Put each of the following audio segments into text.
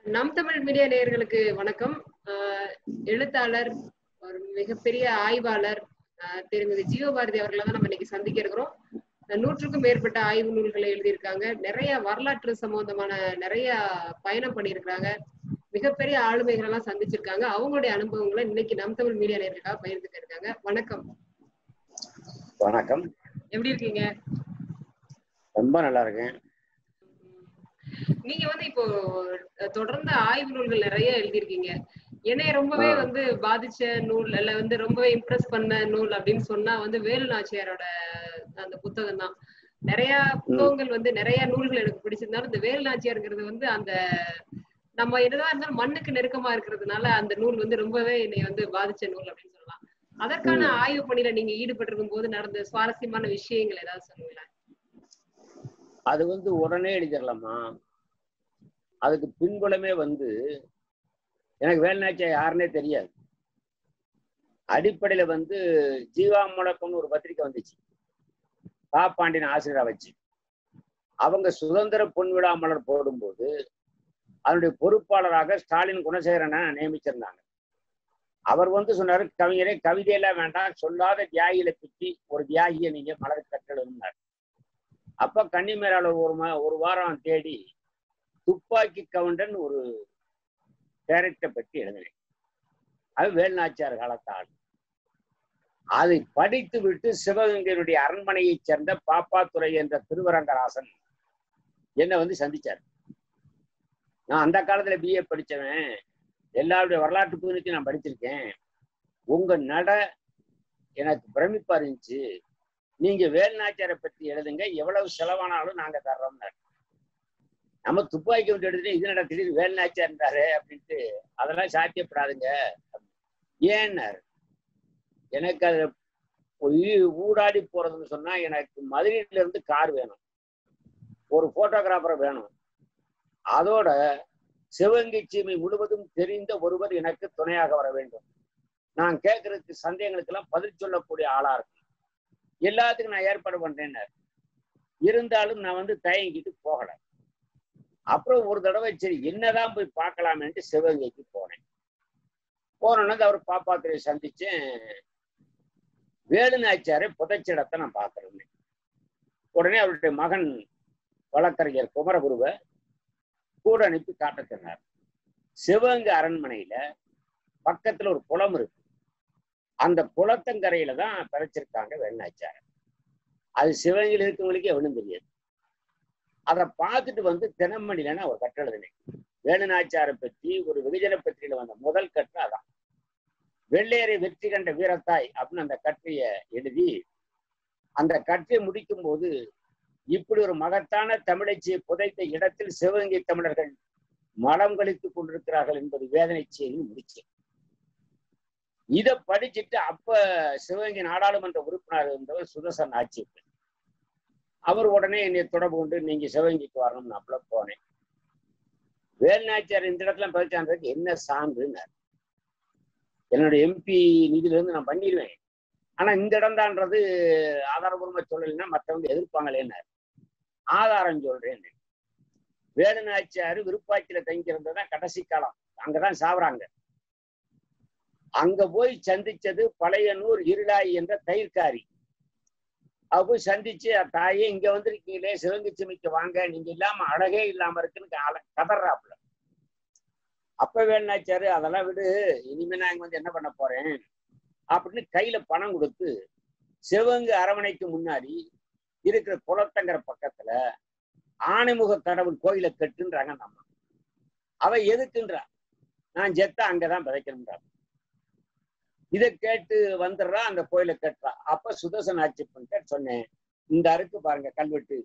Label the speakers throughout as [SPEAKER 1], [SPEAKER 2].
[SPEAKER 1] நம் தமிழ் மீடியா நேயர்களுக்கு வணக்கம் ஆஹ் எழுத்தாளர் ஒரு மிகப்பெரிய ஆய்வாளர் ஆஹ் திருமதி ஜீவபாரதி அவர்களை தான் நம்ம இன்னைக்கு சந்திக்க இருக்கிறோம் நூற்றுக்கும் மேற்பட்ட ஆய்வு நூல்களை எழுதியிருக்காங்க நிறைய வரலாற்று சம்பந்தமான நிறைய பயணம் பண்ணியிருக்கிறாங்க மிகப்பெரிய ஆளுமைகள் எல்லாம் சந்திச்சிருக்காங்க அவங்களுடைய அனுபவங்களை இன்னைக்கு நம் தமிழ் மீடியா நேயர்களுக்காக பகிர்ந்துக்க இருக்காங்க வணக்கம்
[SPEAKER 2] வணக்கம்
[SPEAKER 1] எப்படி இருக்கீங்க
[SPEAKER 2] ரொம்ப நல்லா இருக்கேன்
[SPEAKER 1] நீங்க வந்து இப்போ அஹ், தொடர்ந்து ஆய்வு நூல்கள் நிறைய எழுதியிருக்கீங்க என்னைய ரொம்பவே
[SPEAKER 2] ஆ.
[SPEAKER 1] வந்து பாதிச்ச நூல் அல்ல வந்து ரொம்பவே இம்ப்ரெஸ் பண்ண நூல் அப்படின்னு சொன்னா வந்து வேலு நாச்சியாரோட அந்த புத்தகம் தான் நிறைய புத்தகங்கள் வந்து நிறைய நூல்கள் எனக்கு பிடிச்சிருந்தாலும் இந்த வேலு நாச்சியாருங்கிறது வந்து அந்த நம்ம என்னதான் இருந்தாலும் மண்ணுக்கு நெருக்கமா இருக்கிறதுனால அந்த நூல் வந்து ரொம்பவே என்னை வந்து பாதிச்ச நூல் அப்படின்னு சொல்லலாம் அதற்கான
[SPEAKER 2] ம்.
[SPEAKER 1] ஆய்வு பணியில நீங்க ஈடுபட்டிருக்கும் போது நடந்த சுவாரஸ்யமான விஷயங்கள் ஏதாவது சொல்லுங்களேன்
[SPEAKER 2] அது வந்து உடனே எழுதிடலாமா அதுக்கு பின்புலமே வந்து எனக்கு வேலுநாச்சியா யாருன்னே தெரியாது அடிப்படையில வந்து ஜீவா முழக்கம்னு ஒரு பத்திரிக்கை வந்துச்சு பாப்பாண்டின் ஆசிரியரா வச்சு அவங்க சுதந்திர பொன் விழா மலர் போடும்போது அதனுடைய பொறுப்பாளராக ஸ்டாலின் குணசேகரனை நியமிச்சிருந்தாங்க அவர் வந்து சொன்னாரு கவிஞரே கவிதையெல்லாம் வேண்டாம் சொல்லாத தியாகிகளை பற்றி ஒரு தியாகியை நீங்க மலர் கட்டணும்னார் அப்ப கன்னிமேராளர் ஒரு மா ஒரு வாரம் தேடி துப்பாக்கி கவுண்டன் ஒரு கேரக்டரை பற்றி எழுதினேன் அது வேல்நாச்சியார் காலத்தால் அதை படித்து விட்டு சிவகங்கையினுடைய அரண்மனையைச் சேர்ந்த பாப்பாத்துறை என்ற திருவரங்கராசன் என்னை வந்து சந்திச்சார் நான் அந்த காலத்துல பிஏ படிச்சவன் எல்லாருடைய வரலாற்று புதினத்தையும் நான் படிச்சிருக்கேன் உங்க நட எனக்கு பிரமிப்பா இருந்துச்சு நீங்க வேல்நாச்சியாரை பத்தி எழுதுங்க எவ்வளவு செலவானாலும் நாங்க தர்றோம்னாரு நம்ம துப்பாக்கி விட்டு எடுத்துட்டு இது நட திடீர்னு வேல்நாச்சியார் இருந்தாரு அப்படின்ட்டு அதெல்லாம் சாத்தியப்படாதுங்க ஏன்னாரு எனக்கு அது போய் ஊடாடி போறதுன்னு சொன்னா எனக்கு மதுரையில இருந்து கார் வேணும் ஒரு போட்டோகிராஃபர் வேணும் அதோட சிவகங்கை சீமை முழுவதும் தெரிந்த ஒருவர் எனக்கு துணையாக வர வேண்டும் நான் கேட்கறதுக்கு சந்தேகங்களுக்கெல்லாம் பதில் சொல்லக்கூடிய ஆளா இருக்கும் எல்லாத்துக்கும் நான் ஏற்பாடு பண்றேன்னாரு இருந்தாலும் நான் வந்து தயங்கிட்டு போகல அப்புறம் ஒரு தடவை சரி என்னதான் போய் பார்க்கலாமேன்ட்டு சிவகங்கைக்கு போனேன் போனோன்னு அவர் பாப்பாத்திரையை சந்திச்சேன் வேலுநாச்சியாரை புதைச்சிடத்தை நான் பார்த்துருந்தேன் உடனே அவருடைய மகன் வழக்கறிஞர் குமரகுருவை கூட அனுப்பி காட்ட சொன்னார் சிவகங்கை அரண்மனையில பக்கத்துல ஒரு குளம் இருக்கு அந்த குளத்தங்கரையில தான் பிழைச்சிருக்காங்க வேலுநாச்சியார் அது சிவகங்கையில் இருக்கவங்களுக்கே எவ்வளவு தெரியாது அதை பார்த்துட்டு வந்து தினமணில நான் ஒரு கட்டு எழுதினேன் வேலுநாச்சியாரை பற்றி ஒரு வெகுஜன பத்திரிகையில வந்த முதல் கட்டு அதான் வெள்ளையரை வெற்றி கண்ட வீரத்தாய் அப்படின்னு அந்த கட்டுரையை எழுதி அந்த கட்டுரை முடிக்கும் போது இப்படி ஒரு மகத்தான தமிழச்சியை புதைத்த இடத்தில் சிவகங்கை தமிழர்கள் மலம் கழித்துக் கொண்டிருக்கிறார்கள் என்பது வேதனை செய்தி முடிச்சேன் இதை படிச்சுட்டு அப்ப சிவகங்கை நாடாளுமன்ற உறுப்பினர் இருந்தவர் சுதர்சன் ஆட்சி அவர் உடனே என்னை தொடர்பு கொண்டு நீங்க சிவகங்கைக்கு வரணும் நான் அப்பல போனேன் வேல்நாச்சியார் இந்த இடத்துல பதிச்சான்றதுக்கு என்ன சான்றுன்னார் என்னோட எம்பி நிதியில இருந்து நான் பண்ணிடுவேன் ஆனா இந்த இடம்தான்றது ஆதாரபூர்வமா சொல்லலைன்னா மற்றவங்க எதிர்ப்பாங்களேன்னார் ஆதாரம் சொல்றேன் வேலுநாச்சியார் விருப்பாச்சியில தங்கியிருந்ததுதான் கடைசி காலம் அங்கதான் சாவறாங்க அங்க போய் சந்திச்சது பழையனூர் இருளாய் என்ற தயிர்காரி அவ போய் சந்திச்சு தாயே இங்க வந்திருக்கீங்களே சிவங்கை சிமிக்கு வாங்க நீங்க இல்லாம அழகே இல்லாம இருக்குன்னு ஆள- கதறாப்புல அப்ப வேணாச்சாரு அதெல்லாம் விடு இனிமே நான் இங்க வந்து என்ன பண்ண போறேன் அப்படின்னு கையில பணம் கொடுத்து சிவகங்கை அரமனைக்கு முன்னாடி இருக்கிற குளத்தங்கர பக்கத்துல ஆனைமுக கடவுள் கோயிலை கட்டுன்றாங்க நம்ம அவ எதுக்குன்றா நான் செத்த அங்கதான் விதைக்கணும்ன்றா இதை கேட்டு வந்துடுறா அந்த கோயிலை கட்டுறா அப்ப சுதர்சன் ஆட்சி பண்ணிட்ட சொன்னேன் இந்த அருக்கு பாருங்க கல்வெட்டு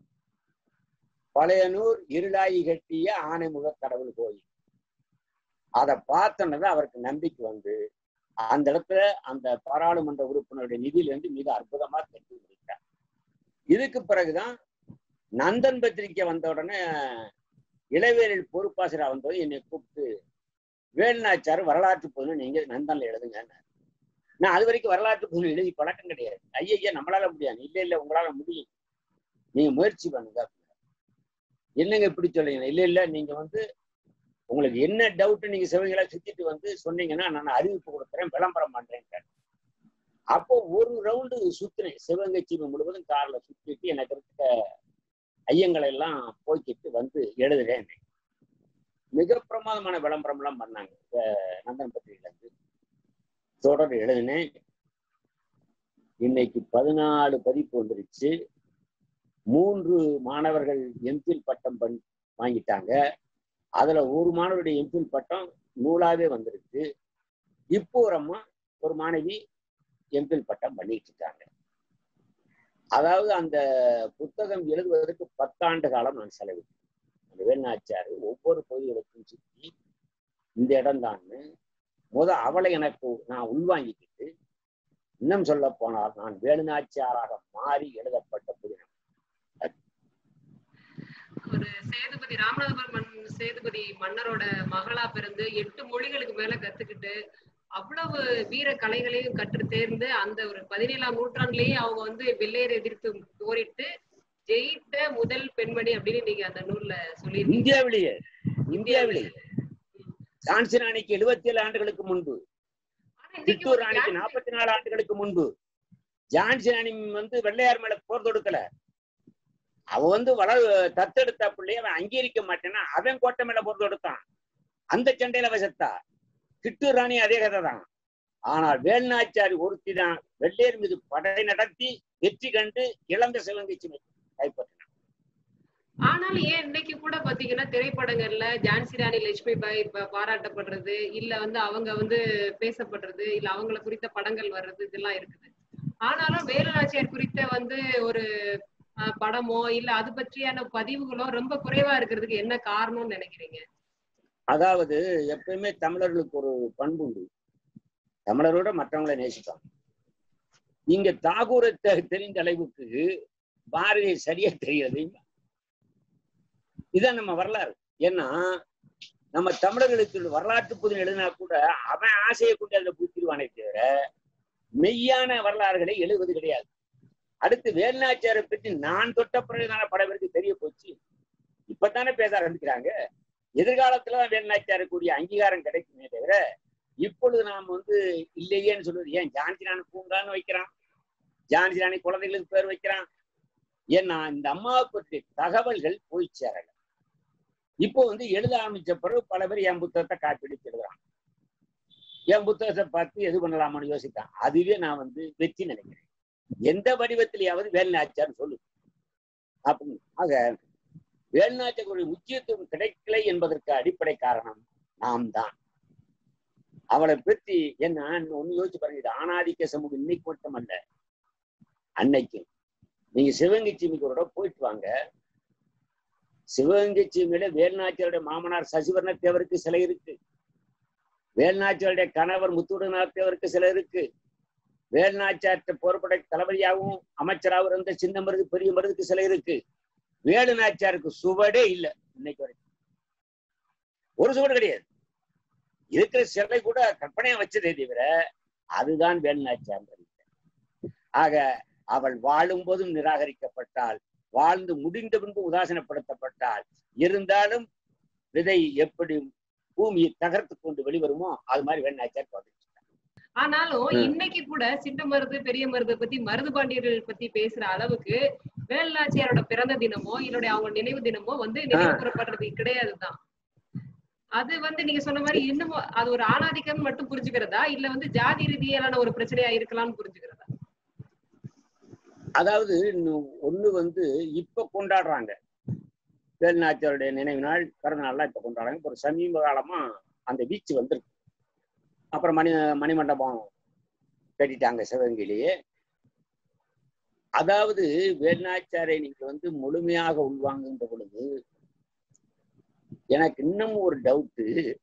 [SPEAKER 2] பழையனூர் இருளாயி கட்டிய ஆனைமுக கடவுள் கோயில் அதை பார்த்தோன்னதான் அவருக்கு நம்பிக்கை வந்து அந்த இடத்துல அந்த பாராளுமன்ற உறுப்பினருடைய நிதியில இருந்து மிக அற்புதமா கட்டி முடித்தார் இதுக்கு பிறகுதான் நந்தன் பத்திரிக்கை வந்த உடனே இளவேலில் பொறுப்பாசிரியர் வந்தது என்னை கூப்பிட்டு வேலுநாச்சார் வரலாற்று பொண்ணு நீங்க நந்தன்ல எழுதுங்க நான் அது வரைக்கும் வரலாற்று பொண்ணு எழுதி பழக்கம் கிடையாது ஐயா நம்மளால முடியாது இல்ல இல்ல உங்களால முடியும் நீங்க முயற்சி பண்ணுங்க அப்படின்னாரு. என்னங்க இப்படி சொல்றீங்க இல்ல இல்ல நீங்க வந்து உங்களுக்கு என்ன டவுட் நீங்க சிவங்களை சுத்திட்டு வந்து சொன்னீங்கன்னா நான் அறிவிப்பு கொடுக்குறேன் விளம்பரம் பண்றேன் அப்போ ஒரு ரவுண்டு சுத்தினேன் சிவகங்கை சீமை முழுவதும் கார்ல சுத்திட்டு எனக்கு இருக்க ஐயங்களை எல்லாம் போய்க்கிட்டு வந்து எழுதுறேன் மிக பிரமாதமான விளம்பரம் எல்லாம் பண்ணாங்க இப்ப நந்தன் பத்திரிகையில இருந்து தொடர் எழுதினேன் இன்னைக்கு பதினாலு பதிப்பு வந்துருச்சு மூன்று மாணவர்கள் எம்பில் பட்டம் பண் வாங்கிட்டாங்க அதுல ஒரு மாணவருடைய எம்பில் பட்டம் நூலாவே வந்துருச்சு இப்போ ஒரு அம்மா ஒரு மாணவி எம்பில் பட்டம் பண்ணிட்டு இருக்காங்க அதாவது அந்த புத்தகம் எழுதுவதற்கு பத்தாண்டு காலம் நான் செலவிட்டேன் அந்த வேலுநாச்சியார் ஒவ்வொரு பகுதிகளுக்கும் சுற்றி இந்த இடம் முத அவளை எனக்கு நான் உள்வாங்கிக்கிட்டு இன்னும் சொல்ல போனால் நான் வேலுநாச்சியாராக மாறி எழுதப்பட்ட புதினம்
[SPEAKER 1] ஒரு சேதுபதி ராமநாதபுரம் மன் சேதுபதி மன்னரோட மகளா பிறந்து எட்டு மொழிகளுக்கு மேல கத்துக்கிட்டு அவ்வளவு வீர கலைகளையும் கற்று தேர்ந்து அந்த ஒரு பதினேழாம் நூற்றாண்டுலயே அவங்க வந்து வெள்ளையர் எதிர்த்து போரிட்டு ஜெயித்த முதல் பெண்மணி அப்படின்னு நீங்க அந்த நூல்ல சொல்லியிருக்கீங்க
[SPEAKER 2] இந்தியாவிலேயே இந்தியாவிலேயே ஜான்சி ராணிக்கு எழுபத்தி ஏழு ஆண்டுகளுக்கு முன்பு
[SPEAKER 1] ஆனா இன்னைக்கு
[SPEAKER 2] கிட்டூர்
[SPEAKER 1] ஒரு
[SPEAKER 2] ராணிக்கு நாற்பத்தி நாலு ஆண்டுகளுக்கு முன்பு ஜான்சி ராணி வந்து வெள்ளையார் மேல போர் தொடுக்கல அவ வந்து வள தத்தெடுத்த பிள்ளைய அவன் அங்கீகரிக்க மாட்டேன்னா அவன் கோட்டை மேல போர் தொடுத்தான் அந்த சண்டையில அவ செத்தா கிட்டூர் ராணி அதே கதை தான் ஆனால் வேல்நாச்சாரி ஒருத்தி தான் வெள்ளையர் மீது படை நடத்தி வெற்றி கண்டு இழந்த சிவங்கை சிமை கைப்பற்றினான்
[SPEAKER 1] ஆனாலும் ஏன் இன்னைக்கு கூட பாத்தீங்கன்னா திரைப்படங்கள்ல ஜான்சி ராணி லட்சுமி பாய் ப- பாராட்டப்படுறது இல்ல வந்து அவங்க வந்து பேசப்படுறது இல்ல அவங்கள குறித்த படங்கள் வர்றது இதெல்லாம் இருக்குது ஆனாலும் வேலுநாச்சியார் குறித்த வந்து ஒரு அஹ், படமோ இல்ல அது பற்றியான பதிவுகளோ ரொம்ப குறைவா இருக்கிறதுக்கு என்ன காரணம்னு நினைக்கிறீங்க
[SPEAKER 2] அதாவது எப்பயுமே தமிழர்களுக்கு ஒரு பண்பு உண்டு தமிழரோட மற்றவங்களை நேசிப்பாங்க இங்க தாகூரை தெ- தெரிந்த அளவுக்கு பாரதியை சரியா தெரியாது இதான் நம்ம வரலாறு ஏன்னா நம்ம தமிழர்களுக்கு வரலாற்று புதின் எழுதினா கூட அவன் ஆசையை கொண்டு அதில் பூத்திருவானே தவிர மெய்யான வரலாறுகளை எழுதுவது கிடையாது அடுத்து வேலுநாச்சியாரை பற்றி நான் தொட்ட பிறகுதான படம் பேருக்கு தெரிய போச்சு இப்பதானே பேச ஆரம்பிக்கிறாங்க எதிர்காலத்துல தான் வேலுநாச்சியாருக்குரிய அங்கீகாரம் கிடைக்குமே தவிர இப்பொழுது நாம் வந்து இல்லையேன்னு சொல்றது ஏன் ஜான்சி ராணி பூங்கான்னு வைக்கிறான் ஜான்சி ராணி குழந்தைகளுக்கு பேர் வைக்கிறான் ஏன்னா இந்த அம்மாவை பற்றிய தகவல்கள் போய் சேரல இப்போ வந்து எழுத ஆரம்பிச்ச பிறகு பல பேர் என் புத்தகத்தை காப்பீடு எழுதுறான் என் புத்தகத்தை பார்த்து எது பண்ணலாமான்னு யோசித்தான் அதுவே நான் வந்து வெற்றி நினைக்கிறேன் எந்த வடிவத்திலேயாவது வேலுநாச்சியார் சொல்லு அப்படின்னு ஆக வேலுநாச்சியாருடைய முக்கியத்துவம் கிடைக்கலை என்பதற்கு அடிப்படை காரணம் நாம் தான் அவளை பற்றி என்ன ஒண்ணு யோசிச்சு பாருங்க இது ஆணாதிக்க சமூகம் இன்னைக்கு மட்டும் அல்ல அன்னைக்கு நீங்க சிவகங்கை சீமிக்கோட போயிட்டு வாங்க சிவகங்கை சீமையில வேலுநாச்சியாருடைய மாமனார் சசிவர்ண தேவருக்கு சிலை இருக்கு வேலுநாச்சியாருடைய கணவர் முத்துடநாத் தேவருக்கு சிலை இருக்கு வேலுநாச்சியார்ட்ட போர்படை தளபதியாகவும் அமைச்சராகவும் இருந்த சின்ன மருது பெரிய மருதுக்கு சிலை இருக்கு வேலுநாச்சியாருக்கு சுவடே இல்லை இன்னைக்கு வரைக்கும் ஒரு சுவடு கிடையாது இருக்கிற சிலை கூட கற்பனையா வச்சதே தவிர அதுதான் வேலுநாச்சியார் ஆக அவள் வாழும் போதும் நிராகரிக்கப்பட்டால் வாழ்ந்து முடிந்த பின்பு உதாசனப்படுத்தப்பட்டால் இருந்தாலும் விதை எப்படி பூமியை தகர்த்து கொண்டு வெளிவருமோ அது மாதிரி வேலுநாச்சியார் பதில்
[SPEAKER 1] ஆனாலும்
[SPEAKER 2] ம்.
[SPEAKER 1] இன்னைக்கு கூட சின்ன மருது பெரிய மருது பத்தி மருது பாண்டியர்கள் பத்தி பேசுற அளவுக்கு வேலுநாச்சியாரோட பிறந்த தினமோ இல்லைடைய அவங்க நினைவு தினமோ வந்து நினைவு கூறப்படுறது கிடையாதுதான் அது வந்து நீங்க சொன்ன மாதிரி இன்னும் அது ஒரு ஆணாதிக்கம் மட்டும் புரிஞ்சுக்கிறதா இல்ல வந்து ஜாதி ரீதியிலான ஒரு பிரச்சனையா இருக்கலாம்னு புரிஞ்சுக்கிறதா
[SPEAKER 2] அதாவது இன்னும் ஒண்ணு வந்து இப்ப கொண்டாடுறாங்க வேலுநாச்சியாருடைய நினைவு நாள் பிறந்த நாள்லாம் இப்ப கொண்டாடுறாங்க இப்ப ஒரு சமீப காலமா அந்த பீச் வந்திருக்கு அப்புறம் மணி மணிமண்டபம் கட்டிட்டாங்க சிவகங்கையிலேயே அதாவது வேலுநாச்சியாரை நீங்க வந்து முழுமையாக உள்வாங்குகின்ற பொழுது எனக்கு இன்னும் ஒரு டவுட்டு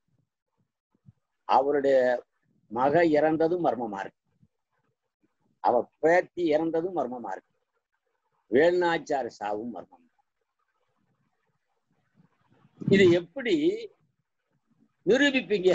[SPEAKER 2] அவருடைய மக இறந்ததும் மர்மமா இருக்கு அவ பேத்தி இறந்ததும் மர்மமா இருக்கு வேலுநாச்சார் சாவும் மர்மம் இது எப்படி நிரூபிப்பீங்க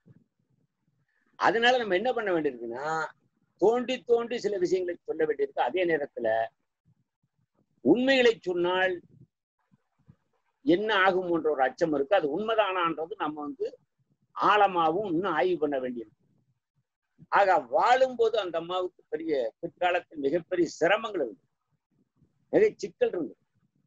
[SPEAKER 2] அதனால நம்ம என்ன பண்ண வேண்டியிருக்குன்னா தோண்டி தோண்டி சில விஷயங்களை சொல்ல வேண்டியிருக்கு அதே நேரத்துல உண்மைகளை சொன்னால் என்ன ஆகும்ன்ற ஒரு அச்சம் இருக்கு அது உண்மைதானான்றது நம்ம வந்து ஆழமாவும் இன்னும் ஆய்வு பண்ண வேண்டியிருக்கு ஆக வாழும்போது அந்த அம்மாவுக்கு பெரிய பிற்காலத்தில் மிகப்பெரிய சிரமங்கள் இருக்கு நிறைய சிக்கல் இருந்து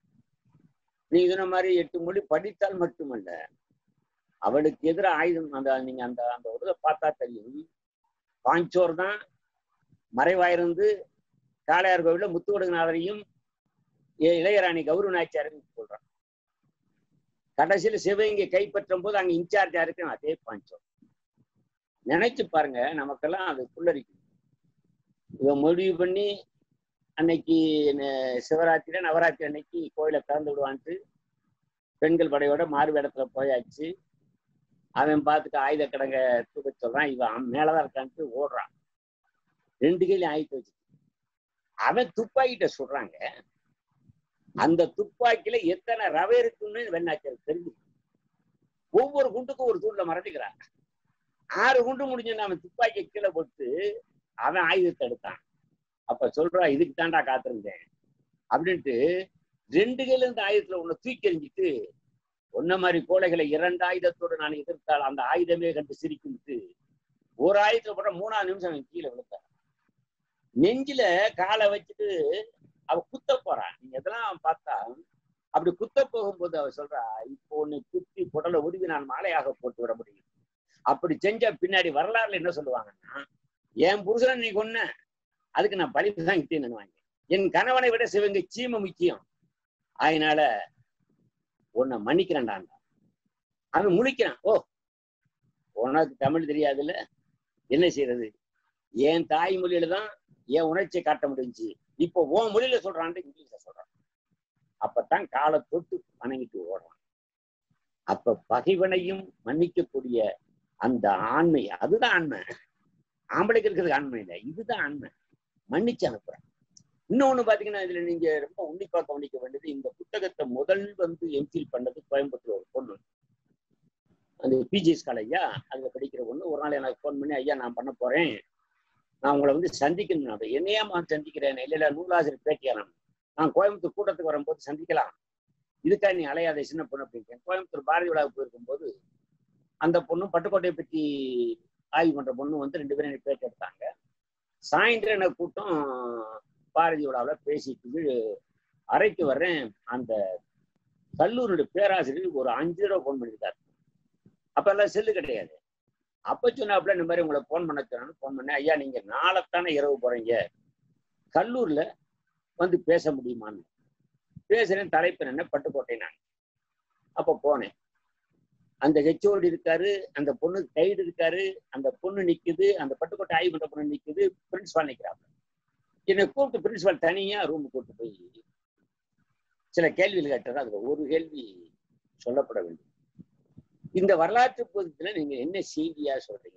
[SPEAKER 2] நீ இதுன மாதிரி எட்டு மொழி படித்தால் மட்டுமல்ல அவளுக்கு எதிராக ஆயுதம் அந்த நீங்க அந்த அந்த ஒரு பார்த்தா தெரியும் பாஞ்சோர் தான் மறைவாயிருந்து காளையார் கோவில முத்துவடுகநாதரையும் இளையராணி கௌரவ நாச்சியாரையும் சொல்றான் கடைசியில் சிவகங்கை கைப்பற்றும் போது அங்க இன்சார்ஜா இருக்கு அதே பாஞ்சோர் நினைச்சு பாருங்க நமக்கெல்லாம் அது புல்லரிக்கும் இவன் முடிவு பண்ணி அன்னைக்கு சிவராத்திரி நவராத்திரி அன்னைக்கு கோயிலை திறந்து விடுவான்ட்டு பெண்கள் படையோட மாறு வேடத்துல போயாச்சு அவன் பார்த்துட்டு ஆயுத கடங்க தூக்க சொல்றான் இவன் மேலதான் இருக்கான்ட்டு ஓடுறான் ரெண்டு கையில ஆயுத வச்சு அவன் துப்பாக்கிட்ட சொல்றாங்க அந்த துப்பாக்கியில எத்தனை ரவை இருக்குன்னு வெண்ணாச்சல் தெரிஞ்சு ஒவ்வொரு குண்டுக்கும் ஒரு தூண்ல மறந்துக்கிறான் ஆறு குண்டு முடிஞ்சு அவன் துப்பாக்கி கீழே போட்டு அவன் ஆயுதத்தை எடுத்தான் அப்ப சொல்றான் இதுக்கு தாண்டா காத்திருந்தேன் அப்படின்ட்டு ரெண்டு கையில இருந்து ஆயுதத்துல உன்னை தூக்கி எறிஞ்சிட்டு ஒன்ன மாதிரி கோழைகளை இரண்டு ஆயுதத்தோடு நான் எதிர்த்தால் அந்த ஆயுதமே கண்டு சிரிக்கும்ட்டு ஒரு ஆயுதத்துல போட்ட மூணாவது நிமிஷம் அவன் கீழே விழுந்தான் நெஞ்சில காலை வச்சுட்டு அவ குத்த போறான் நீங்க இதெல்லாம் பார்த்தா அப்படி குத்த போகும்போது அவ சொல்றா இப்போ உன்னை குத்தி புடலை உருவி நான் மாலையாக போட்டு விட முடியும் அப்படி செஞ்ச பின்னாடி வரலாறுல என்ன சொல்லுவாங்கன்னா என் புருஷனை நீ கொன்ன அதுக்கு நான் பழி தான் கிட்டேன்னு என் கணவனை விட சிவங்க சீம முக்கியம் அதனால உன்னை மன்னிக்கிறேன்டான் அவன் முழிக்கிறான் ஓ உனக்கு தமிழ் தெரியாதுல்ல என்ன செய்யறது என் தாய்மொழியில தான் என் உணர்ச்சியை காட்ட முடிஞ்சு இப்போ உன் மொழியில சொல்றான்ட்டு இங்கிலீஷ்ல சொல்றான் அப்பத்தான் காலை தொட்டு வணங்கிட்டு ஓடுறான் அப்ப பகைவனையும் மன்னிக்கக்கூடிய அந்த ஆண்மை அதுதான் ஆண்மை ஆம்பளைக்கு இருக்கிறது ஆண்மை இல்லை இதுதான் ஆண்மை மன்னிச்சு அனுப்புறேன் இன்னொன்னு பாத்தீங்கன்னா இதுல நீங்க ரொம்ப உன்னிப்பா கவனிக்க வேண்டியது இந்த புத்தகத்தை முதல் வந்து எம்ஃபில் பண்ணது கோயம்புத்தூர் ஒரு பொண்ணு அந்த பிஜிஎஸ் காலேஜா அதுல படிக்கிற பொண்ணு ஒரு நாள் எனக்கு ஃபோன் பண்ணி ஐயா நான் பண்ண போறேன் நான் உங்களை வந்து சந்திக்கணும் நான் என்னையா நான் சந்திக்கிறேன் இல்ல இல்ல நூலாசிரியர் பேட்டியா நான் நான் கோயம்புத்தூர் கூட்டத்துக்கு வரும்போது சந்திக்கலாம் இதுக்காக நீ அலையாத சின்ன பொண்ணு அப்படின்னு கோயம்புத்தூர் பாரதி விழாவுக்கு போயிருக்கும்போது அந்த பொண்ணும் பட்டுக்கோட்டையை பற்றி ஆய்வு பண்ற பொண்ணு வந்து ரெண்டு பேரும் எனக்கு பேட்டி எடுத்தாங்க சாயந்தரம் எனக்கு கூட்டம் பாரதி விழாவில் பேசிட்டு அறைக்கு வர்றேன் அந்த கல்லூரியோட பேராசிரியர் ஒரு அஞ்சு தடவை ஃபோன் பண்ணியிருக்காரு அப்ப எல்லாம் செல்லு கிடையாது அப்ப சொன்னாப்புல இந்த மாதிரி உங்களை ஃபோன் பண்ண சொன்னான்னு ஃபோன் பண்ணேன் ஐயா நீங்க நாளைத்தானே இரவு போறீங்க கல்லூர்ல வந்து பேச முடியுமான்னு பேசுறேன் தலைப்பு என்ன பட்டுக்கோட்டை நான் அப்ப போனேன் அந்த ஹெச்ஓடி இருக்காரு அந்த பொண்ணு கைடு இருக்காரு அந்த பொண்ணு நிக்குது அந்த பட்டுக்கோட்டை ஆய்வு பண்ற பொண்ணு நிக்குது பிரின்சிபால் நிக்கிறாங்க என்னை கூப்பிட்டு பிரின்சிபால் தனியா ரூம் கூப்பிட்டு போய் சில கேள்விகள் கேட்டது அதுல ஒரு கேள்வி சொல்லப்பட வேண்டும் இந்த வரலாற்று புத்தகத்துல நீங்க என்ன செய்தியா சொல்றீங்க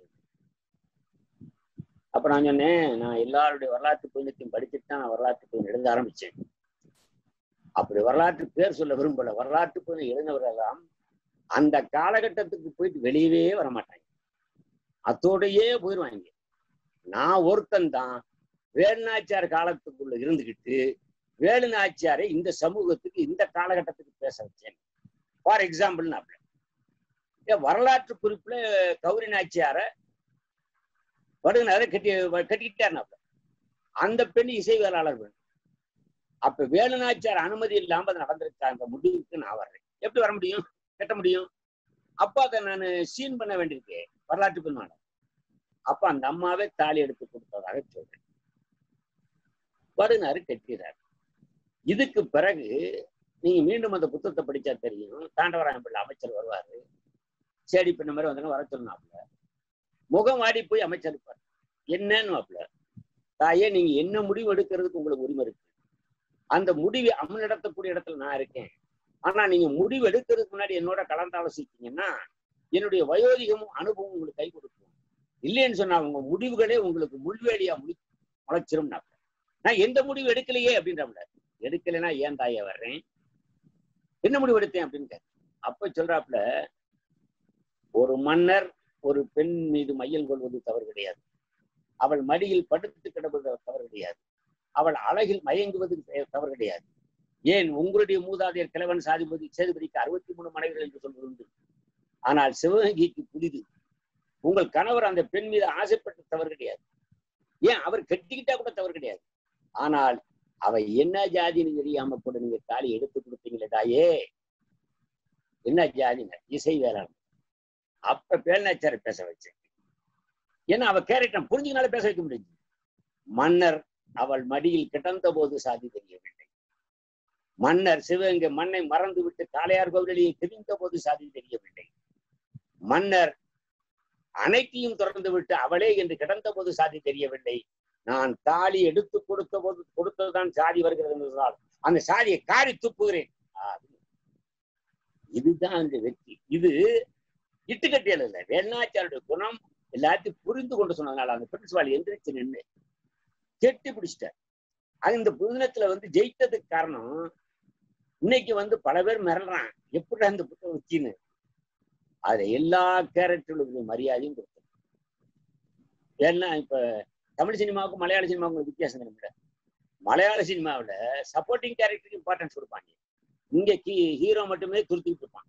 [SPEAKER 2] அப்ப நான் சொன்னேன் நான் எல்லாருடைய வரலாற்று புத்தகத்தையும் படிச்சுட்டு தான் நான் வரலாற்று புத்தகம் எழுத ஆரம்பிச்சேன் அப்படி வரலாற்று பேர் சொல்ல விரும்பல வரலாற்று புத்தகம் எழுதினவரெல்லாம் அந்த காலகட்டத்துக்கு போயிட்டு வெளியவே வர மாட்டாங்க அத்தோடையே போயிடுவாங்க நான் ஒருத்தன் தான் வேலுநாச்சியார் காலத்துக்குள்ள இருந்துகிட்டு வேலுநாச்சியாரை இந்த சமூகத்துக்கு இந்த காலகட்டத்துக்கு பேச வச்சேன் ஃபார் எக்ஸாம்பிள் நான் வரலாற்று குறிப்புல கௌரி நாச்சியார வடுகனார கட்டி கட்டிக்கிட்டார் அந்த பெண் இசைவேளாளர் பெண் அப்ப வேலுநாச்சியார் அனுமதி இல்லாம அது நடந்திருக்க அந்த முடிவுக்கு நான் வர்றேன் எப்படி வர முடியும் கட்ட முடியும் அப்ப அதை நான் சீன் பண்ண வேண்டியிருக்கு வரலாற்று பெண் அப்ப அந்த அம்மாவே தாலி எடுத்து கொடுத்ததாக சொல்றேன் வருணாரு கட்டிறார் இதுக்கு பிறகு நீங்க மீண்டும் அந்த புத்தகத்தை படிச்சா தெரியும் தாண்டவராயன் பிள்ளை அமைச்சர் வருவாரு சேடி பின்ன மாதிரி வந்தாலும் வர சொன்னாப்புல முகம் வாடி போய் அமைச்சர் இருப்பார் என்னன்னு தாயே நீங்க என்ன முடிவு எடுக்கிறதுக்கு உங்களுக்கு உரிமை இருக்கு அந்த முடிவை அமல் நடத்தக்கூடிய இடத்துல நான் இருக்கேன் ஆனா நீங்க முடிவு எடுக்கிறதுக்கு முன்னாடி என்னோட கலந்து ஆலோசித்தீங்கன்னா என்னுடைய வயோதிகமும் அனுபவம் உங்களுக்கு கை கொடுக்கும் இல்லைன்னு சொன்னா உங்க முடிவுகளே உங்களுக்கு முள்வேலியா முடி முளைச்சிரும் நான் எந்த முடிவு எடுக்கலையே அப்படின்ற எடுக்கலைன்னா ஏன் தாய வர்றேன் என்ன முடிவு எடுத்தேன் அப்படின்னு அப்ப சொல்றாப்புல ஒரு மன்னர் ஒரு பெண் மீது மையல் கொள்வது தவறு கிடையாது அவள் மடியில் படுத்து கிடப்பது தவறு கிடையாது அவள் அழகில் மயங்குவது தவறு கிடையாது ஏன் உங்களுடைய மூதாதையர் கிழவன் சாதிபதி சேதுபதிக்கு அறுபத்தி மூணு மனைவிகள் என்று சொல்வது உண்டு ஆனால் சிவகங்கைக்கு புதிது உங்கள் கணவர் அந்த பெண் மீது ஆசைப்பட்ட தவறு கிடையாது ஏன் அவர் கட்டிக்கிட்டா கூட தவறு கிடையாது ஆனால் அவ என்ன ஜாதின்னு தெரியாம கூட நீங்க தாலி எடுத்து கொடுத்தீங்களே தாயே என்ன ஜாதிங்க இசை வேளாண் அப்ப பேல்நாச்சார பேச வச்சேன் ஏன்னா அவ கேரக்டர் புரிஞ்சுக்கனால பேச வைக்க முடிஞ்சு மன்னர் அவள் மடியில் கிடந்த போது சாதி தெரியவில்லை மன்னர் சிவகங்கை மண்ணை மறந்து விட்டு காளையார் கோவிலிலேயே தெரிந்த போது சாதி தெரியவில்லை மன்னர் அனைத்தையும் திறந்து விட்டு அவளே என்று கிடந்த போது சாதி தெரியவில்லை நான் தாலி எடுத்து கொடுத்த போது கொடுத்ததுதான் சாதி வருகிறது என்று சொன்னால் அந்த சாதியை காரி துப்புகிறேன் ஆ, இதுதான் அந்த வெற்றி இது இட்டுக்கட்டியல் இல்லை வேணாச்சாருடைய குணம் எல்லாத்தையும் புரிந்து கொண்டு சொன்னதுனால அந்த பிரின்சிபால் எந்திரிச்சு நின்று கெட்டி பிடிச்சிட்டார் அது இந்த புதினத்துல வந்து ஜெயித்ததுக்கு காரணம் இன்னைக்கு வந்து பல பேர் மிரள்றான் எப்படி அந்த புத்தகம் வச்சின்னு அதுல எல்லா கேரக்டர்களுக்கும் மரியாதையும் கொடுத்தது ஏன்னா இப்ப தமிழ் சினிமாவுக்கும் மலையாள சினிமாவுக்கும் வித்தியாசம் இல்லை மலையாள சினிமாவுல சப்போர்ட்டிங் கேரக்டருக்கு இம்பார்ட்டன்ஸ் கொடுப்பாங்க இங்க ஹீரோ மட்டுமே துருத்திட்டு இருப்பான்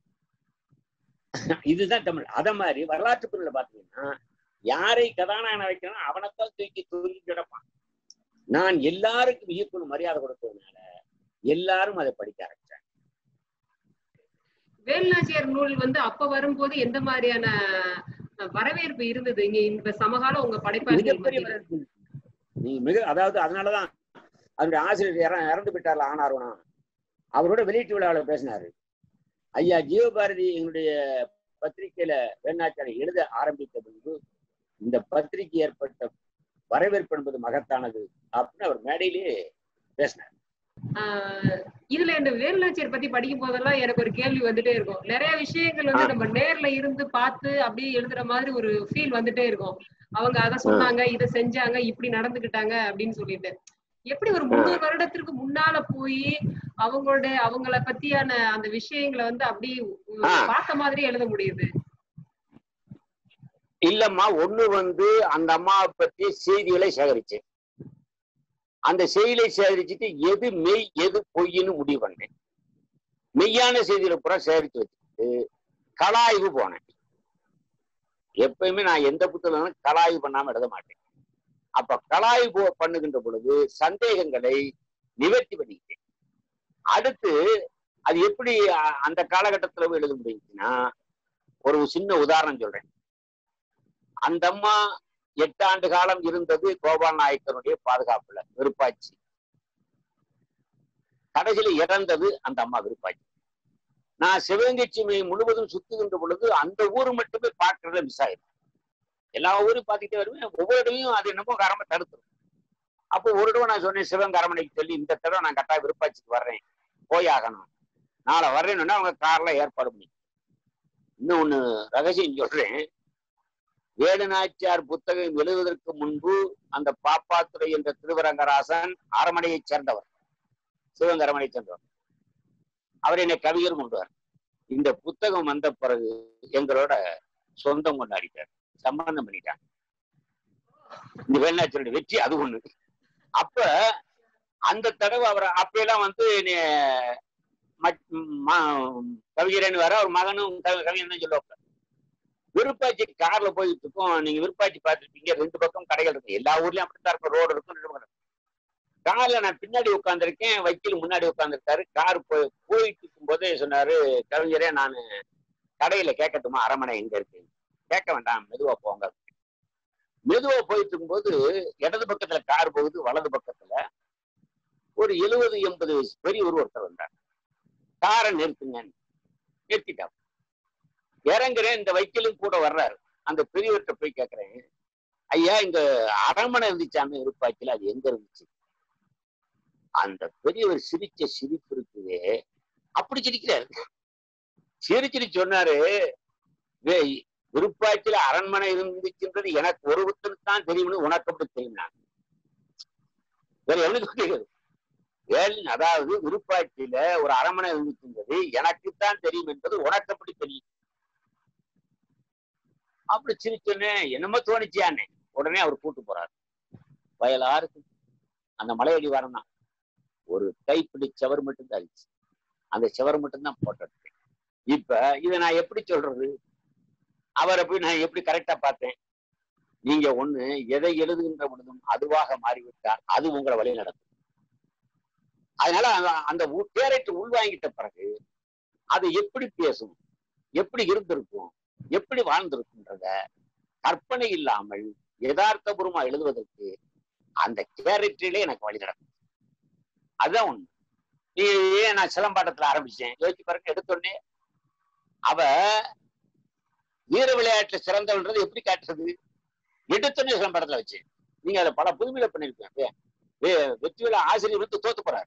[SPEAKER 2] இதுதான் தமிழ் அத மாதிரி வரலாற்று பொருளை பாத்தீங்கன்னா யாரை கதாநாயகனை வைக்கணும் அவனைத்தான் தூக்கி தூக்கி கிடப்பான் நான் எல்லாருக்கும் ஈக்குவல் மரியாதை கொடுத்ததுனால எல்லாரும் அதை படிக்க ஆரம்பிச்சாங்க
[SPEAKER 1] வேலுநாச்சியார் நூல் வந்து அப்ப வரும்போது எந்த மாதிரியான அஹ், வரவேற்பு இருந்தது இங்க இந்த சமகாலம் உங்க படைப்பாளிகள்
[SPEAKER 2] மிகப்பெரிய
[SPEAKER 1] மத்தியில?
[SPEAKER 2] வரவேற்பு. நீ மிக அதாவது அதனாலதான் அவருடைய ஆசிரியர் இற- இறந்து விட்டார்ல ஆனார்வனா அவரோட வெளியீட்டு விழாவில் பேசினாரு ஐயா ஜீவபாரதி எங்களுடைய பத்திரிகையில வேணாச்சாரி எழுத ஆரம்பித்த பொழுது இந்த பத்திரிகை ஏற்பட்ட வரவேற்பு என்பது மகத்தானது அப்படின்னு அவர் மேடையிலேயே பேசினார்
[SPEAKER 1] ஆஹ் இதுல இந்த வேலுநாச்சியார் பத்தி படிக்கும் போதெல்லாம் எனக்கு ஒரு கேள்வி வந்துட்டே இருக்கும் நிறைய விஷயங்கள் வந்து
[SPEAKER 2] ஆ.
[SPEAKER 1] நம்ம நேர்ல இருந்து பார்த்து அப்படியே எழுதுற மாதிரி ஒரு ஃபீல் வந்துட்டே இருக்கும் அவங்க அதை சொன்னாங்க இதை செஞ்சாங்க இப்படி நடந்துக்கிட்டாங்க அப்படின்னு சொல்லிட்டு எப்படி ஒரு முந்நூறு வருடத்திற்கு முன்னால போய் அவங்களோட அவங்கள பத்தியான அந்த விஷயங்களை வந்து அப்படி உ-
[SPEAKER 2] ஆ.
[SPEAKER 1] பார்த்த மாதிரி எழுத முடியுது
[SPEAKER 2] இல்லம்மா ஒண்ணு வந்து அந்த அம்மாவை பற்றி செய்திகளை சேகரிச்சேன் அந்த செய்திகளை சேகரிச்சுட்டு எது மெய் எது பொய்ன்னு முடிவு பண்ணேன் மெய்யான செய்திகளை பூரா சேகரித்து வச்சுட்டு கலாய்வு போனேன் எப்பயுமே நான் எந்த புத்தகம் கலாய்வு பண்ணாம எழுத மாட்டேன் அப்ப கலாய்வு போ- பண்ணுகின்ற பொழுது சந்தேகங்களை நிவர்த்தி பண்ணிக்கிட்டேன் அடுத்து அது எப்படி அ- அந்த காலகட்டத்துல போய் எழுத முடியுச்சுன்னா ஒரு சின்ன உதாரணம் சொல்றேன் அந்த அம்மா எட்டு ஆண்டு காலம் இருந்தது கோபால் நாயக்கருடைய பாதுகாப்புல விருப்பாச்சி கடைசியில இறந்தது அந்த அம்மா விருப்பாச்சி நான் சிவகங்கை சீமையை முழுவதும் சுத்துகின்ற பொழுது அந்த ஊர் மட்டுமே பார்க்கறத மிஸ் ஆயிடும் எல்லா ஊரும் பார்த்துக்கிட்டே வருவேன் ஒவ்வொரு இடமும் அது என்னமோ கரம தடுத்துரும் அப்போ ஒரு தடவை நான் சொன்னேன் சிவகங்கை அரமனைக்கு சொல்லி இந்த தடவை நான் கட்டாய விருப்பாச்சிக்கு வர்றேன் போய் ஆகணும் நாளை வர்றேன்னு அவங்க கார்ல ஏற்பாடு பண்ணி இன்னும் ஒண்ணு ரகசியம் சொல்றேன் வேலுநாச்சியார் புத்தகம் எழுதுவதற்கு முன்பு அந்த பாப்பாத்துறை என்ற திருவரங்கராசன் அரமனையைச் சேர்ந்தவர் சிவகங்கை அரமனையைச் சேர்ந்தவர் அவர் என்னை கவிஞர் கொண்டுவார் இந்த புத்தகம் வந்த பிறகு எங்களோட சொந்தம் கொண்டாடிட்டார் சம்பந்தம் பண்ணிட்டாங்க இந்த வேலுநாச்சியருடைய வெற்றி அது ஒண்ணு அப்ப அந்த தடவை அவர் அப்பெல்லாம் வந்து என்னைய மட்- ம- கவிஞரன் வர அவர் மகனும் கவி- கவிஞன் தான் சொல்லுவாங்க விருப்பாச்சி கார்ல போயிட்டு இருக்கோம் நீங்க விருப்பாச்சி பார்த்துருப்பீங்க ரெண்டு பக்கம் கடைகள் இருக்கு எல்லா ஊர்லயும் அப்படித்தான் இருக்கும் ரோடு இருக்கும் ரெண்டு பக்கம் கார்ல நான் பின்னாடி உட்காந்துருக்கேன் வக்கீல் முன்னாடி உட்காந்துருக்காரு கார் போய் போயிட்டு இருக்கும் போதே சொன்னாரு கவிஞரே நான் கடையில கேட்கட்டுமா அரமனை எங்க இருக்கு கேட்க வேண்டாம் மெதுவா போங்க மெதுவா போயிட்டு இருக்கும்போது இடது பக்கத்துல கார் போகுது வலது பக்கத்துல ஒரு எழுபது எண்பது வயசு பெரியவர் ஒருத்தர் வந்தார் காரை நிறுத்துங்க நிறுத்திட்டார் இறங்குறேன் இந்த வைக்கலும் கூட வர்றாரு அந்த பெரியவர்கிட்ட போய் கேட்கிறேன் ஐயா இங்க அரண்மனை இருந்துச்சாமே இருப்பாச்சில அது எங்க இருந்துச்சு அந்த பெரியவர் சிரிச்ச சிரிப்பு இருக்குதே அப்படி சிரிக்கிறாரு சிரிச்சிட்டு சொன்னாரு "டேய், விருப்பாச்சில அரண்மனை இருந்துச்சுன்றது எனக்கு ஒருவருக்கு தான் தெரியும்னு உனக்கு அப்படி தெரியும் நான் வேற எவனுக்கு தெரியாது ஏழு அதாவது விருப்பாட்சியில ஒரு அரண்மனை இருந்துச்சுன்றது எனக்குத்தான் தெரியும் என்பது உனக்கு அப்படி தெரியும் அப்படி சிரிச்சோன்னே என்னமோ தோணிச்சியானே உடனே அவர் கூட்டு போறாரு வயலா இருக்கு அந்த மலையடி வாரம் தான் ஒரு ஒரு கைப்பிடி செவர் மட்டும்தான் இருந்துச்சு அந்த செவர் மட்டும்தான் போட்டது இப்ப இதை நான் எப்படி சொல்றது அவரை போய் நான் எப்படி கரெக்டா பார்த்தேன் நீங்க ஒண்ணு எதை எழுதுகின்ற பொழுதும் அதுவாக மாறிவிட்டால் அது உங்களை வழி நடத்தும் அதனால அந்த- அந்த கேரக்டர் உள்வாங்கிட்ட பிறகு அது எப்படி பேசும் எப்படி இருந்திருக்கும் எப்படி வாழ்ந்திருக்குன்றத கற்பனை இல்லாமல் யதார்த்தபூர்வமா எழுதுவதற்கு அந்த கேரக்டரிலே எனக்கு வழி நடக்கும் அதுதான் உண்மை நீ ஏன் நான் சிலம்பாட்டத்துல ஆரம்பிச்சேன் யோசிச்சு பாருங்க எடுத்தோடனே அவ வீர விளையாட்டுல சிறந்தவன்றது எப்படி காட்டுறது எடுத்தோடனே சிலம்பாட்டத்துல வச்சு நீங்க அதை பல புதுமையில பண்ணிருப்பீங்க வெற்றி விழா ஆசிரியர் வந்து தோத்து போறாரு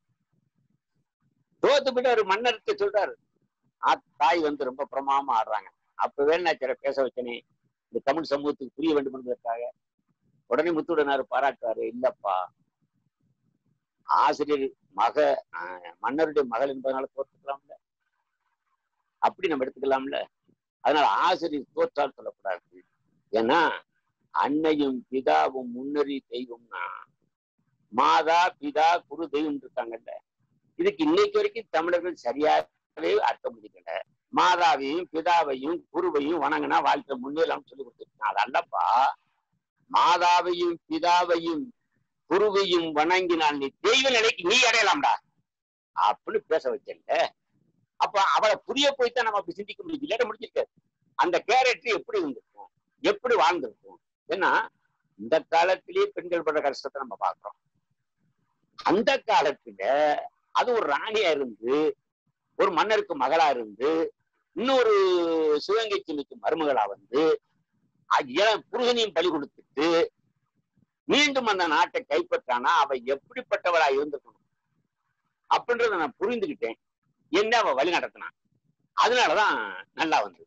[SPEAKER 2] தோத்து போயிட்டு ஒரு மன்னர்கிட்ட சொல்றாரு ஆ தாய் வந்து ரொம்ப பிரமாமா ஆடுறாங்க அப்ப வேணாச்சிர பேச வச்சனே இந்த தமிழ் சமூகத்துக்கு புரிய வேண்டும் என்பதற்காக உடனே முத்துடனாரு பாராட்டுவாரு இல்லப்பா ஆசிரியர் மக ஆஹ், மன்னருடைய மகள் என்பதனால தோத்துக்கலாம்ல அப்படி நம்ம எடுத்துக்கலாம்ல அதனால ஆசிரியர் தோற்றால் சொல்லக்கூடாது ஏன்னா அன்னையும் பிதாவும் முன்னறி தெய்வம்னா மாதா பிதா குரு தெய்வம் இருக்காங்கல்ல இதுக்கு இன்னைக்கு வரைக்கும் தமிழர்கள் சரியாகவே அர்த்தம் முடிக்கல மாதாவையும் பிதாவையும் குருவையும் வணங்கினா வாழ்க்கை முன்னேறலாம் சொல்லி கொடுத்துருக்காங்க அது அல்லப்பா மாதாவையும் பிதாவையும் குருவையும் வணங்கினால் நீ தெய்வ நிலைக்கு நீ அடையலாம்டா அப்படின்னு பேச வச்சல அப்ப அவளை புரிய போய்த்தான் நம்ம அப்படி சிந்திக்க முடியும் இல்லாட்ட முடிச்சிருக்காரு அந்த கேரக்டர் எப்படி இருந்திருக்கும் எப்படி வாழ்ந்திருக்கும் ஏன்னா இந்த காலத்திலேயே பெண்கள் படுற கஷ்டத்தை நம்ம பார்க்கிறோம் அந்த காலத்துல அது ஒரு ராணியா இருந்து ஒரு மன்னருக்கு மகளா இருந்து இன்னொரு சிவகங்கை சின்னிக்கு மருமகளா வந்து அ- இள- புருஷனையும் பலி கொடுத்துட்டு மீண்டும் அந்த நாட்டை கைப்பற்றானா அவ எப்படிப்பட்டவளா இருந்திருக்கணும் அப்படின்றத நான் புரிந்துகிட்டேன் என்ன அவ வழி நடத்தினான் அதனாலதான் நல்லா வந்து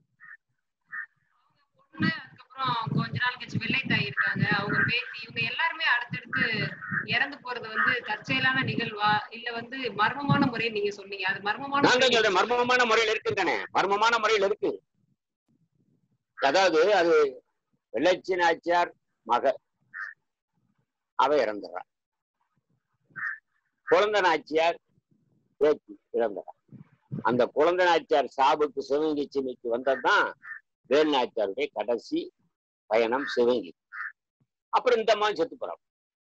[SPEAKER 1] பொண்ணு அதுக்கப்புறம் கொஞ்ச நாள் கழிச்சு வெள்ளை தாய் இருக்காங்க அவங்க பேத்தி இவங்க எல்லாருமே அடுத்தடுத்து இறந்து போறது வந்து தற்செயலான நிகழ்வா இல்ல வந்து மர்மமான முறை நீங்க சொன்னீங்க அது மர்மமான
[SPEAKER 2] நான் தான்
[SPEAKER 1] முறை
[SPEAKER 2] சொல்றேன் மர்மமான முறையில் இருக்குதானே மர்மமான முறையில் இருக்கு அதாவது அது வெள்ளச்சி நாச்சியார் மக அவ இறந்துறா குழந்தை நாச்சியார் பேத்தி இறந்துறா அந்த குழந்தை நாச்சியார் சாபுக்கு சிவகங்கை சின்னைக்கு வந்ததுதான் வேல் நாச்சியாருடைய கடைசி பயணம் சிவகங்கை அப்புறம் இந்த மாதிரி செத்து போறான்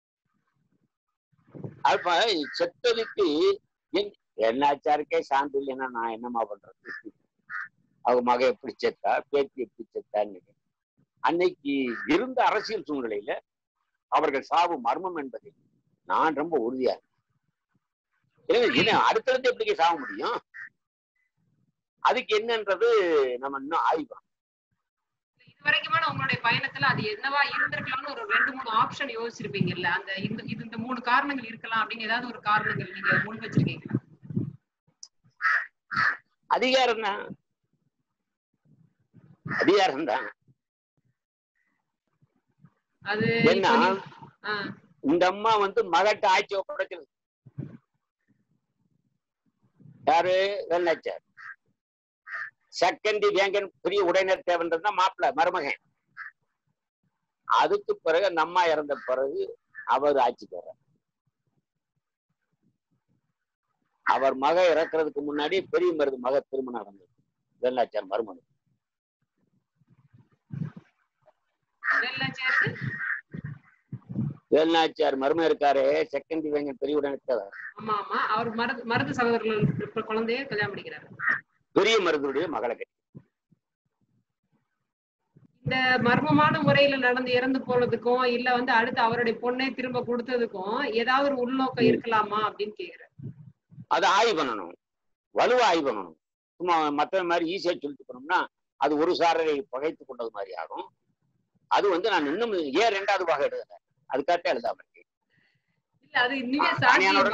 [SPEAKER 2] அப்ப செத்ததுக்கு என் என்னாச்சாருக்கே சாந்து இல்லைன்னா நான் என்னமா பண்றது அவங்க மக எப்படி செத்தா பேத்தி எப்படி செத்தான்னு அன்னைக்கு இருந்த அரசியல் சூழ்நிலையில அவர்கள் சாவு மர்மம் என்பதில் நான் ரொம்ப உறுதியா இருக்கேன். எனவே என்ன அடுத்தடுத்து எப்படி சாக முடியும் அதுக்கு என்னன்றது நம்ம இன்னும் ஆய்வு
[SPEAKER 1] இது வரைக்குமான உங்களுடைய பயணத்துல அது என்னவா இருந்திருக்கலாம்னு ஒரு ரெண்டு மூணு ஆப்ஷன் யோசிச்சிருப்பீங்கல்ல அந்த இந்த இது இந்த மூணு காரணங்கள் இருக்கலாம் அப்படின்னு ஏதாவது ஒரு காரணங்கள் நீங்க முன் வச்சிருக்கீங்களா
[SPEAKER 2] அதிகாரம் தான் அதிகாரம் தான்
[SPEAKER 1] அது
[SPEAKER 2] என்ன
[SPEAKER 1] இப்போ நீ- ஆ,
[SPEAKER 2] இந்த அம்மா வந்து மகட்ட ஆட்சி ஒப்படைச்சது யாரு வெள்ளாச்சார் செகண்டி வேங்கன் பெரிய உடையினர் தேவன்றது தான் மாப்பிள்ள மருமகன் அதுக்கு பிறகு அந்த அம்மா இறந்த பிறகு அவர் ஆட்சிக்கு வர்றார் அவர் மக இறக்குறதுக்கு முன்னாடி பெரிய மருது மக திருமணம் நடந்தது வெள்ளாச்சார் மருமகன்
[SPEAKER 1] வெள்ளாச்சேருக்கு
[SPEAKER 2] வேல்நாச்சியார் மருமகன் இருக்காரு செகண்டி வேங்கன் பெரிய உடையினர் தேவர்
[SPEAKER 1] ஆமா ஆமா அவர் மருது மருது சகோதரர்கள் இப்ப குழந்தைய கல்யாணம் பண்ணிக்கிறாரு
[SPEAKER 2] பெரிய மருதுடைய மகளை கட்டி
[SPEAKER 1] இந்த மர்மமான முறையில நடந்து இறந்து போனதுக்கும் இல்ல வந்து அடுத்து அவருடைய பொண்ணை திரும்ப கொடுத்ததுக்கும் ஏதாவது ஒரு உள்நோக்கம் இருக்கலாமா அப்படின்னு கேக்குறேன்
[SPEAKER 2] அதை ஆய்வு பண்ணணும் வலுவா ஆய்வு பண்ணணும் சும்மா மற்ற மாதிரி ஈஸியா சொல்லிட்டு போனோம்னா அது ஒரு சாரரை பகைத்து கொண்டது மாதிரி ஆகும் அது வந்து நான் இன்னும் ஏன் ரெண்டாவது பாகம் எழுதல அதுக்காக எழுதாம இருக்கேன்
[SPEAKER 1] இல்ல அது இனிமே
[SPEAKER 2] ஆ,
[SPEAKER 1] சாத்தியமா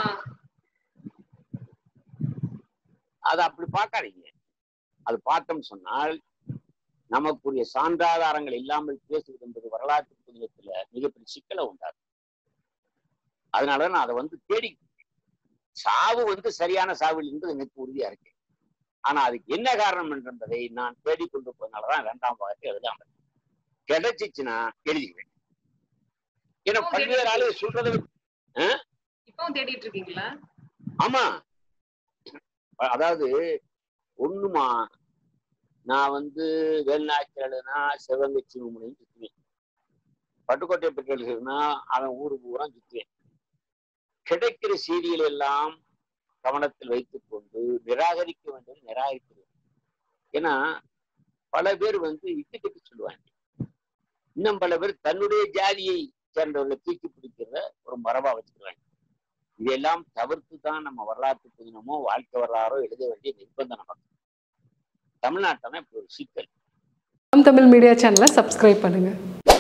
[SPEAKER 2] அதை அப்படி பார்க்காதீங்க அது பார்த்தோம் சொன்னால் நமக்குரிய சான்றாதாரங்கள் இல்லாமல் பேசுவது என்பது வரலாற்று புதியத்துல மிகப்பெரிய சிக்கலை உண்டாகும் அதனால நான் அதை வந்து தேடி சாவு வந்து சரியான சாவு என்பது எனக்கு உறுதியா இருக்கு ஆனா அதுக்கு என்ன காரணம் என்பதை நான் தேடிக்கொண்டு போனதுனாலதான் இரண்டாம் பாகத்தை எழுதாம இருக்கேன். கிடைச்சிச்சுன்னா எழுதிக்குவேன் ஏன்னா
[SPEAKER 1] ஓ,
[SPEAKER 2] பல்வேறு ஆளுகள் சொல்றதை விட்டு- ஆ?
[SPEAKER 1] இப்பவும் தேடிட்டு இருக்கீங்களா
[SPEAKER 2] ஆமா அ- அதாவது ஒண்ணுமா நான் வந்து வேலுநாச்சியாளுனா சிவகங்கை சிவமுனையும் சுத்துவேன் பட்டுக்கோட்டை பற்றி எழுதுனா அவன் ஊரு பூரா சுத்துவேன் கிடைக்கிற சீரியல் எல்லாம் கவனத்தில் வைத்துக் கொண்டு நிராகரிக்க வேண்டியது நிராகரிக்கிறது ஏன்னா பல பேர் வந்து இட்டுக்கிட்டு சொல்லுவாங்க இன்னும் பல பேர் தன்னுடைய ஜாதியை சேர்ந்தவர்களை தூக்கி பிடிக்கிறத ஒரு மரபா வச்சுக்கிறாங்க இதெல்லாம் தவிர்த்து தான் நம்ம வரலாற்று புதினமோ வாழ்க்கை வரலாறோ எழுத வேண்டிய நிர்பந்தம் நமக்கு தமிழ்நாட்டில் இப்படி ஒரு சிக்கல்
[SPEAKER 3] தமிழ் மீடியா சேனலை சப்ஸ்கிரைப் பண்ணுங்கள்